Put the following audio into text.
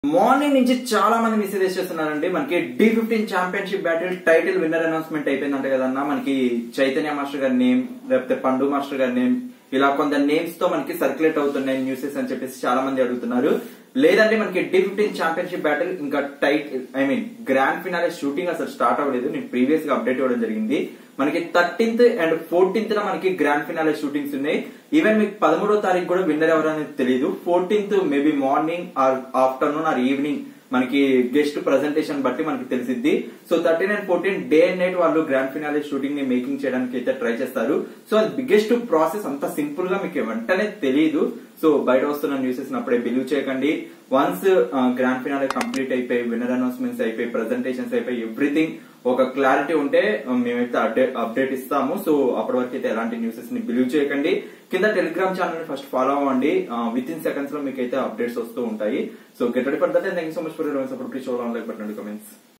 morning నుంచి చాలా మంది మెసేజ్ చేస్తున్నారండి మనకి Dhee fifteen championship battle title winner announcement అయిపోయిందంట కదన్నా మనకి చైతన్య మాస్టర్ గారి నేమ్ లేకపోతే పండు మాస్టర్ గారి నేమ్ ఇలా కొంత నేమ్స్ తో మనకి సర్క్యులేట్ అవుతున్నాయి న్యూసెస్ అని చెప్పేసి చాలా మంది అడుగుతున్నారు లేదంటే మనకి డి ఫిఫ్టీన్ ఛాంపియన్షిప్ బ్యాటిల్ ఇంకా tight I mean grand finale shooting అసలు స్టార్ట్ అవ్వలేదు నేను ప్రీవియస్ గా అప్డేట్ ఇవ్వడం జరిగింది మనకి థర్టీన్త్ అండ్ ఫోర్టీన్త్ మనకి గ్రాండ్ ఫినాలే షూటింగ్స్ ఉన్నాయి ఈవెన్ మీకు పదమూడో తారీఖు కూడా విన్నర్ ఎవరు అనేది తెలియదు fourteenth maybe morning or afternoon or evening మనకి గెస్ట్ ప్రజెంటేషన్ బట్టి మనకి తెలిసిద్ది so thirteen and fourteen day and night వాళ్ళు గ్రాండ్ ఫినాలే షూటింగ్ ని మేకింగ్ చేయడానికి అయితే ట్రై చేస్తారు సో అది బిగ్గెస్ట్ ప్రాసెస్ అంత సింపుల్ గా మీకు వెంటనే తెలియదు సో బయట వస్తున్న న్యూసెస్ అప్పుడే బిలీవ్ చేయకండి వన్స్ గ్రాండ్ ఫినాలే కంప్లీట్ అయిపోయి విన్నర్ అనౌన్స్మెంట్స్ అయిపోయి ప్రజెంటేషన్స్ అయిపోయి ఎవ్రీథింగ్ ఒక క్లారిటీ ఉంటే మేమైతే అప్డేట్ అప్డేట్ ఇస్తాము సో అప్పటి వరకు అయితే ఎలాంటి న్యూసెస్ ని బిలీవ్ చేయకండి కింద టెలిగ్రామ్ ఛానల్ ని ఫస్ట్ ఫాలో అవ్వండి విత్ ఇన్ సెకండ్స్ లో మీకు అయితే అప్డేట్స్ వస్తూ ఉంటాయి so get ready for that thank you so much for support please show like button comments